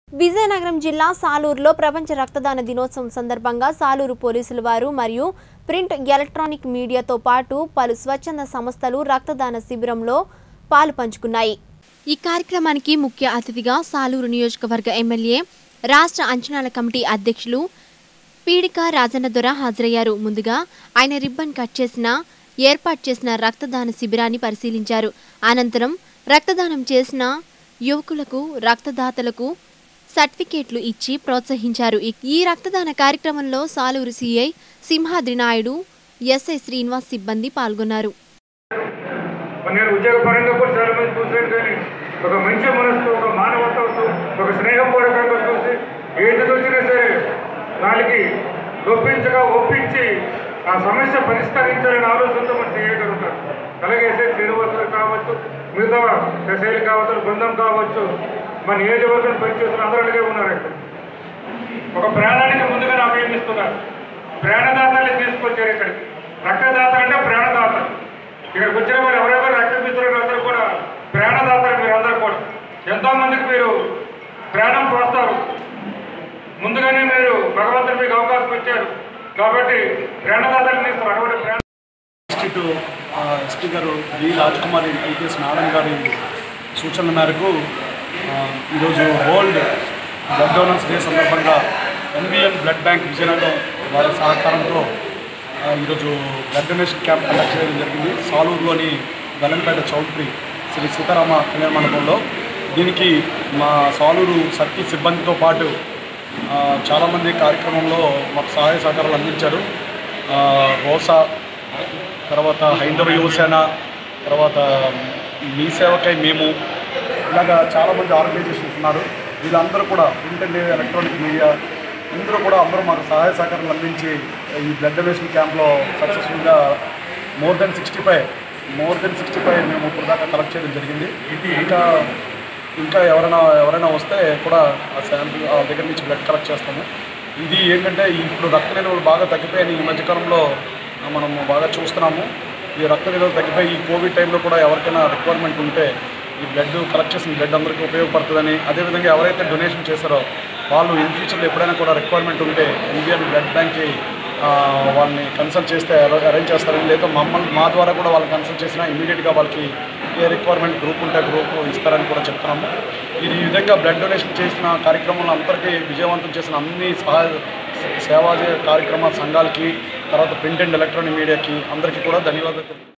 విజయనగరం జిల్లా సాలూరులో ప్రపంచ రక్తదాన దినోత్సవం సందర్భంగా సాలూరు పోలీసుల వారు మరియు ప్రింట్ ఎలక్ట్రానిక్ మీడియాతో పాటు పలు స్వచ్ఛంద సంస్థలు రక్తదాన శిబిరంలో పాలు పంచుకున్నాయి ఈ కార్యక్రమానికి ముఖ్య అతిథిగా సాలూరు నియోజకవర్గ ఎమ్మెల్యే రాష్ట్ర అంచనాల కమిటీ అధ్యక్షులు పీడిక రాజన్న దొర హాజరయ్యారు ముందుగా ఆయన రిబ్బన్ కట్ చేసిన ఏర్పాటు చేసిన రక్తదాన శిబిరాన్ని పరిశీలించారు అనంతరం రక్తదానం చేసిన యువకులకు రక్తదాతలకు సర్టిఫికేట్లు ఇచ్చి ప్రోత్సహించారు ఈ- ఈ రక్తదాన కార్యక్రమంలో సాలూరు సిఐ సింహాద్రి నాయుడు ఎస్ఐ శ్రీనివాస్ సిబ్బంది పాల్గొన్నారు మరి నేను ఉద్యోగపరంగా కూడా చాలా మంది చూశాను కానీ ఒక మంచి మనసుతో ఒక మానవత్వంతో ఒక స్నేహపూర్వకంగా చూసి ఏది వచ్చినా సరే వాళ్ళకి ఒప్పించగా ఒప్పించి ఆ సమస్య పరిష్కరించాలనే ఆలోచనతో మనం చేయగలుగుతారు అలాగే ఎస్ఐ శ్రీనివాసులు కావచ్చు మిగతా ఎస్ఐలు కావచ్చు బృందం కావచ్చు మన నియోజకవర్గం పనిచేస్తున్న అందరూ అలాగే ఉన్నారు ఇక్కడ ఒక ప్రాణానికి ముందుగా నాకు ఏమి ఇస్తున్నారు ప్రాణదాతల్ని తీసుకొచ్చారు ఇక్కడికి రక్తదాతలు అంటే ప్రాణదాతలు ఇక్కడికి వచ్చిన వారు ఎవరెవరు రక్తం ఇస్తున్నారు అందరూ కూడా ప్రాణదాతలు మీరు అందరూ కూడా ఎంతో మందికి మీరు ప్రాణం పోస్తారు ముందుగానే మీరు భగవంతుడు మీకు అవకాశం ఇచ్చారు కాబట్టి ప్రాణదాతల్ని ఇస్తారు అటువంటి ప్రాణ ఇన్స్టిట్యూట్ ఆ, ఎస్పీ గారు వి రాజ్కుమార్ ఐపీఎస్ మేడం గారి సూచనల మేరకు ఆ, ఈరోజు వరల్డ్ బ్లడ్ డోనర్స్ డే సందర్భంగా ఎన్బిఎన్ బ్లడ్ బ్యాంక్ విజయనగరం వారి సహకారంతో ఆ, ఈరోజు బ్లడ్ డొనేషన్ క్యాంప్ కండక్ట్ చేయడం జరిగింది సాలూరులోని గల్లంపేట చౌల్ట్రీ శ్రీ సీతారామ కళ్యాణ మండపంలో దీనికి మా సాలూరు సర్కిల్ సిబ్బందితో పాటు ఆ, చాలామంది కార్యక్రమంలో మాకు సహాయ సహకారాలు అందించారు ఆ, రోసా తర్వాత హైందవ యువసేన తర్వాత మీ సేవకై మేము ఇలాగా చాలామంది ఆర్గనైజేషన్స్ ఉన్నారు వీళ్ళందరూ కూడా ప్రింట్ అండ్ ఎలక్ట్రానిక్ మీడియా అందరూ కూడా అందరూ మాకు సహాయ సహకారాలు అందించి ఈ బ్లడ్ డొనేషన్ క్యాంప్లో సక్సెస్ఫుల్గా more than sixty five more than sixty five మేము ఇప్పుడు దాకా కలెక్ట్ చేయడం జరిగింది ఇంకా ఇంకా ఎవరైనా ఎవరైనా వస్తే కూడా ఆ శాంపుల్ ఆ దగ్గర నుంచి బ్లడ్ కలెక్ట్ చేస్తాము ఇది ఏంటంటే ఇప్పుడు రక్త నిల్వలు బాగా తగ్గిపోయాయి ఈ మధ్యకాలంలో మనం బాగా చూస్తున్నాము ఈ రక్త నిల్వలు తగ్గిపోయి ఈ కోవిడ్ టైంలో కూడా ఎవరికైనా రిక్వైర్మెంట్ ఉంటే ఈ బ్లడ్ కలెక్ట్ చేసిన బ్లడ్ అందరికీ ఉపయోగపడుతుందని అదేవిధంగా ఎవరైతే డొనేషన్ చేశారో వాళ్ళు ఇన్ ఫ్యూచర్లో ఎప్పుడైనా కూడా రిక్వైర్మెంట్ ఉంటే ఇండియన్ బ్లడ్ బ్యాంక్కి ఆ, వాళ్ళని కన్సల్ట్ చేస్తే అర- అరేంజ్ చేస్తారని లేదా మమ్మల్ని మా ద్వారా కూడా వాళ్ళని కన్సల్ట్ చేసినా ఇమీడియట్గా వాళ్ళకి ఏ రిక్వైర్మెంట్ గ్రూప్ ఉంటే గ్రూప్ ఇస్తారని కూడా చెప్తున్నాము ఇది ఈ విధంగా బ్లడ్ డొనేషన్ చేసిన కార్యక్రమంలో అందరికీ విజయవంతం చేసిన అన్ని సహాయ సేవా కార్యక్రమ సంఘాలకి తర్వాత ప్రింట్ అండ్ ఎలక్ట్రానిక్ మీడియాకి అందరికీ కూడా ధన్యవాదాలు